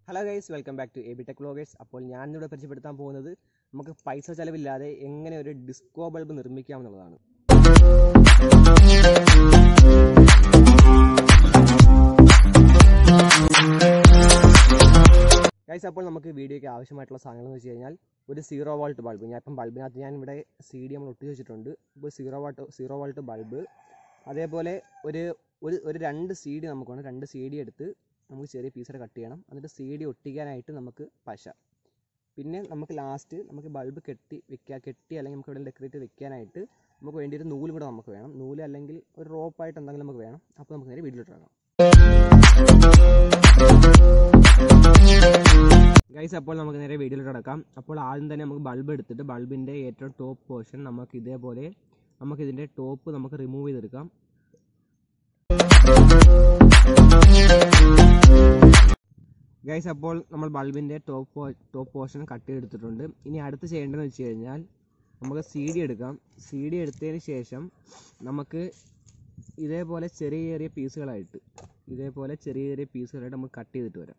hello guys welcome back to A B tech vloggers അപ്പോൾ ഞാൻ ഇവിടെ പരിചയപ്പെടുത്താൻ പോകുന്നത് നമുക്ക് പൈസ ചെലവില്ലാതെ എങ്ങനെ ഒരു ഡിസ്കോ ബൾബ് നിർമ്മിക്കാം എന്നുള്ളതാണ് ഗൈസ് അപ്പോൾ നമുക്ക് വീഡിയോയ്ക്ക് ആവശ്യമായിട്ടുള്ള സാധനങ്ങൾ എന്ന് വെച്ച് കഴിഞ്ഞാൽ ഒരു സീറോ വോൾട്ട് ബൾബ് ഞാൻ ഇപ്പം ബൾബിനകത്ത് ഞാൻ ഇവിടെ സി ഡി നമ്മൾ ഒട്ടിച്ച് വെച്ചിട്ടുണ്ട് ഇപ്പോൾ zero watt zero volt bulb അതേപോലെ ഒരു ഒരു ഒരു രണ്ട് സി ഡി നമുക്ക് വേണം രണ്ട് സി ഡി എടുത്ത് നമുക്ക് ചെറിയ പീസൊക്കെ കട്ട് ചെയ്യണം എന്നിട്ട് സി ഡി ഒട്ടിക്കാനായിട്ട് നമുക്ക് പശ പിന്നെ നമുക്ക് ലാസ്റ്റ് നമുക്ക് ബൾബ് കെട്ടി വെക്കുക കെട്ടി അല്ലെങ്കിൽ നമുക്ക് ഇവിടെ ഡെക്കറേറ്റ് വെക്കാനായിട്ട് നമുക്ക് വേണ്ടി ഒരു നൂലും കൂടെ നമുക്ക് വേണം നൂല് അല്ലെങ്കിൽ ഒരു റോപ്പായിട്ട് എന്തെങ്കിലും നമുക്ക് വേണം അപ്പോൾ നമുക്ക് നേരെ വീട്ടിലോട്ട് ഇറങ്ങാം ഗൈസ് അപ്പോൾ നമുക്ക് നേരെ വീഡിയോയിലോട്ട് കിടക്കാം അപ്പോൾ ആദ്യം തന്നെ നമുക്ക് ബൾബ് എടുത്തിട്ട് ബൾബിൻ്റെ ഏറ്റവും ടോപ്പ് പോർഷൻ നമുക്ക് ഇതേപോലെ നമുക്ക് ഇതിൻ്റെ ടോപ്പ് നമുക്ക് റിമൂവ് ചെയ്തെടുക്കാം ഗൈസ് അപ്പോൾ നമ്മൾ ബൾബിൻ്റെ ടോപ്പ് ടോപ്പ് പോർഷൻ കട്ട് ചെയ്തെടുത്തിട്ടുണ്ട് ഇനി അടുത്ത് ചെയ്യേണ്ടതെന്ന് വെച്ച് കഴിഞ്ഞാൽ നമുക്ക് സി ഡി എടുക്കാം സി ഡി എടുത്തതിന് ശേഷം നമുക്ക് ഇതേപോലെ ചെറിയ ചെറിയ പീസുകളായിട്ട് ഇതേപോലെ ചെറിയ ചെറിയ പീസുകളായിട്ട് നമുക്ക് കട്ട് ചെയ്തിട്ട് വരാം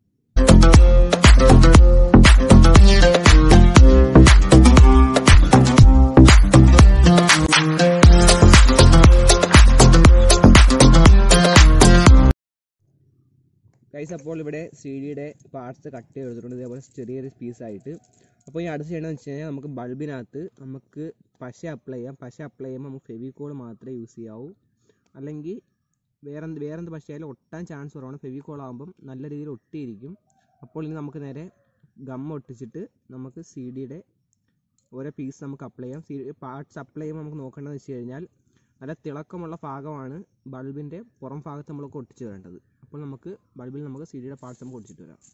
ഗൈസ് അപ്പോൾ ഇവിടെ സി ഡിയുടെ പാർട്സ് കട്ട് ചെയ്ത് എടുത്തിട്ടുണ്ട് ഇതേപോലെ ചെറിയ ചെറിയ പീസായിട്ട് അപ്പോൾ ഈ അടുത്ത് ചെയ്യണമെന്ന് വെച്ച് കഴിഞ്ഞാൽ നമുക്ക് ബൾബിനകത്ത് നമുക്ക് പശ അപ്ലൈ ചെയ്യാം പശ അപ്ലൈ ചെയ്യുമ്പോൾ നമുക്ക് ഫെവിക്കോൾ മാത്രമേ യൂസ് ചെയ്യാവൂ അല്ലെങ്കിൽ വേറെ എന്ത് വേറെ എന്ത് പശയായാലും ഒട്ടാൻ ചാൻസ് കുറവാണ് ഫെവിക്കോൾ ആകുമ്പം നല്ല രീതിയിൽ ഒട്ടിയിരിക്കും അപ്പോൾ ഇനി നമുക്ക് നേരെ ഗം ഒട്ടിച്ചിട്ട് നമുക്ക് സി ഡിയുടെ ഓരോ പീസ് നമുക്ക് അപ്ലൈ ചെയ്യാം സി പാർട്സ് അപ്ലൈ ചെയ്യുമ്പോൾ നമുക്ക് നോക്കേണ്ടതെന്ന് വെച്ച് കഴിഞ്ഞാൽ നല്ല തിളക്കമുള്ള ഭാഗമാണ് ബൾബിൻ്റെ പുറം ഭാഗത്ത് നമ്മൾക്ക് ഒട്ടിച്ച് വരേണ്ടത് അപ്പോൾ നമുക്ക് ബൾബിൽ നമുക്ക് സി ഡിയുടെ പാർട്സ് നമുക്ക് ഒട്ടിച്ചിട്ട് വരാം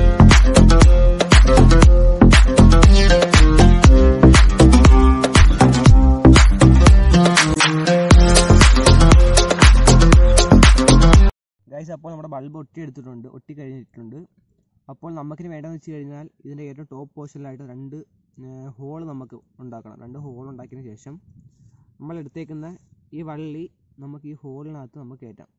ഗൈസ് അപ്പോൾ നമ്മുടെ ബൾബ് ഒട്ടി എടുത്തിട്ടുണ്ട് ഒട്ടി കഴിഞ്ഞിട്ടുണ്ട് അപ്പോൾ നമുക്കിന് വേണ്ടതെന്ന് വെച്ച് കഴിഞ്ഞാൽ ഇതിൻ്റെ ഏറ്റവും ടോപ്പ് പോർഷനിലായിട്ട് രണ്ട് ഹോൾ നമുക്ക് ഉണ്ടാക്കണം രണ്ട് ഹോൾ ഉണ്ടാക്കിയതിന് ശേഷം നമ്മൾ എടുത്തേക്കുന്ന ഈ വള്ളി നമുക്ക് ഈ ഹോളിനകത്ത് നമുക്ക് കയറ്റാം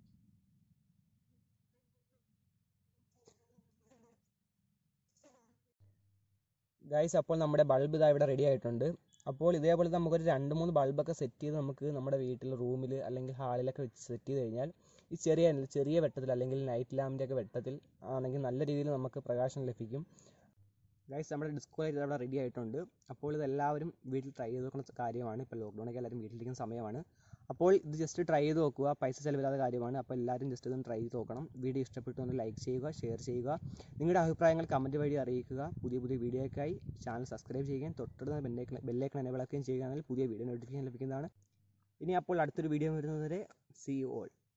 ഗൈസ് അപ്പോൾ നമ്മുടെ ബൾബ് ഇതാ ഇവിടെ റെഡി ആയിട്ടുണ്ട് അപ്പോൾ ഇതേപോലെ നമുക്കൊരു രണ്ട് മൂന്ന് ബൾബൊക്കെ സെറ്റ് ചെയ്ത് നമുക്ക് നമ്മുടെ വീട്ടിൽ റൂമിൽ അല്ലെങ്കിൽ ഹാളിലൊക്കെ വെച്ച് സെറ്റ് ചെയ്ത് കഴിഞ്ഞാൽ ഈ ചെറിയ ചെറിയ വെട്ടത്തിൽ അല്ലെങ്കിൽ നൈറ്റ് ലാമ്പിൻ്റെ ഒക്കെ വെട്ടത്തിൽ ആണെങ്കിൽ നല്ല രീതിയിൽ നമുക്ക് പ്രകാശം ലഭിക്കും ഗൈസ് നമ്മുടെ ഡിസ്കോ ലൈറ്റ് അവിടെ റെഡി ആയിട്ടുണ്ട് അപ്പോൾ ഇതെല്ലാവരും വീട്ടിൽ ട്രൈ ചെയ്ത് നോക്കുന്ന കാര്യമാണ് ഇപ്പോൾ ലോക്ക്ഡൗണൊക്കെ എല്ലാവരും വീട്ടിലിരിക്കുന്ന സമയമാണ് അപ്പോൾ ഇത് ജസ്റ്റ് ട്രൈ ചെയ്ത് നോക്കുക പൈസ ചിലവില്ലാത്ത കാര്യമാണ് അപ്പോൾ എല്ലാവരും ജസ്റ്റ് ഇതൊന്ന് ട്രൈ ചെയ്ത് നോക്കണം വീഡിയോ ഇഷ്ടപ്പെട്ടു ഒന്ന് ലൈക്ക് ചെയ്യുക ഷെയർ ചെയ്യുക നിങ്ങളുടെ അഭിപ്രായങ്ങൾ കമൻറ്റ് വഴി അറിയിക്കുക പുതിയ പുതിയ വീഡിയോയ്ക്കായി ചാനൽ സബ്സ്ക്രൈബ് ചെയ്യുകയും തൊട്ടടുത്ത ബെല്ലേക്ക് ബെല്ലേക്കൺ എനേബിൾ ആക്കുകയും ചെയ്യുകയാണെങ്കിൽ പുതിയ വീഡിയോ നോട്ടിഫിക്കേഷൻ ലഭിക്കുന്നതാണ് ഇനി അപ്പോൾ അടുത്തൊരു വീഡിയോ വരുന്നതുവരെ സി യു ഓൾ